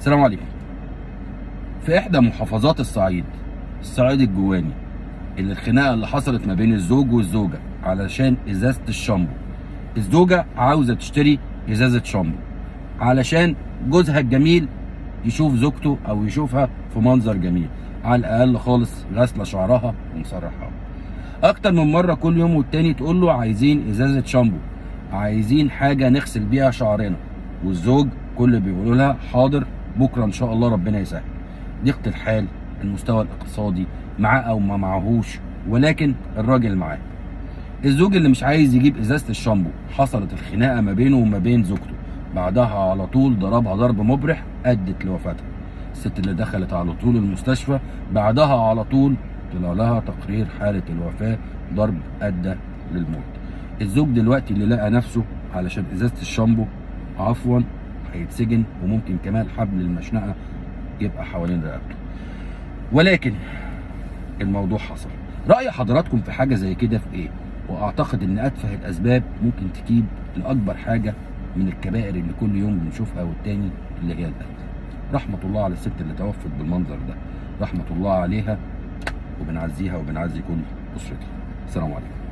السلام عليكم في احدى محافظات الصعيد الصعيد الجواني اللي الخناقه اللي حصلت ما بين الزوج والزوجه علشان ازازه الشامبو الزوجه عاوزه تشتري ازازه شامبو علشان جوزها الجميل يشوف زوجته او يشوفها في منظر جميل على الاقل خالص غاسله شعرها ومسرحها اكتر من مره كل يوم والتاني تقول له عايزين ازازه شامبو عايزين حاجه نغسل بيها شعرنا والزوج كل بيقولوا لها حاضر بكره ان شاء الله ربنا يسهل ضيقه الحال المستوى الاقتصادي معاه او ما معهوش ولكن الراجل معاه الزوج اللي مش عايز يجيب ازازه الشامبو حصلت الخناقه ما بينه وما بين زوجته بعدها على طول ضربها ضرب مبرح ادت لوفاتها الست اللي دخلت على طول المستشفى بعدها على طول طلع لها تقرير حاله الوفاه ضرب ادى للموت الزوج دلوقتي اللي لقى نفسه علشان ازازه الشامبو عفوا هيتسجن وممكن كمان حبل المشنقه يبقى حوالين رقبته ولكن الموضوع حصل راي حضراتكم في حاجه زي كده في ايه واعتقد ان اتفه الاسباب ممكن تجيب لاكبر حاجه من الكبائر اللي كل يوم بنشوفها والتاني اللي هي القتل رحمه الله على الست اللي توفت بالمنظر ده رحمه الله عليها وبنعزيها وبنعزي كل اسرتها السلام عليكم